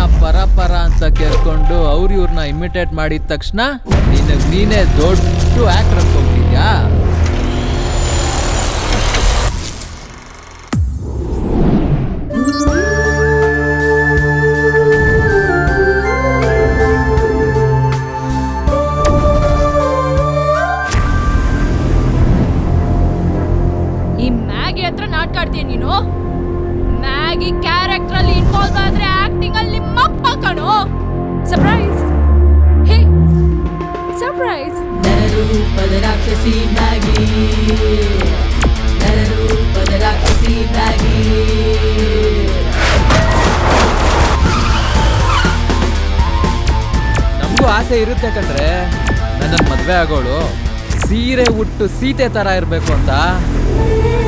ಪರ ಪರ ಅಂತ ಕೇಳ್ಕೊಂಡು ಅವ್ರು ಇವ್ರನ್ನ ಇಮಿಟೇಟ್ ಮಾಡಿದ ತಕ್ಷಣ ನಿನಗ್ ನೀನೇ ದೊಡ್ಡ ಆಕ್ಟರ್ ಅನ್ಕೊಂಡ್ಬಿಟ್ಟಿದ್ಯಾ ಈ ಮ್ಯಾಗಿ ಹತ್ರ ನಾಟಕ ಆಡ್ತೀಯ ನೀನು ಮ್ಯಾಗಿ ಕ್ಯಾರೆಕ್ಟರ್ ಅಲ್ಲಿ ಇನ್ವಾಲ್ವ್ ಆದ್ರೆ ಆಕ್ಟಿಂಗ್ ಅಲ್ಲಿ ನಿಮ್ಮಪ್ಪ ಕಣೋ ಸರ್ಪ್ರೈಸ್ ಹೇ ಸರ್ಪ್ರೈಸ್ ನರರೂಪದ ರಾಕ್ಷಸಿ ಮ್ಯಾಗಿ ನರರೂಪದ ರಾಕ್ಷಸಿ ಮ್ಯಾಗಿ ನಮಗೂ ಆಸೆ ಇರುತ್ತೆ ಕಣ್ರೆ ನನ್ನನ್ನು ಮದುವೆ ಆಗೋಳು ಸೀರೆ ಉಟ್ಟು ಸೀತೆ ಥರ ಇರಬೇಕು ಅಂತ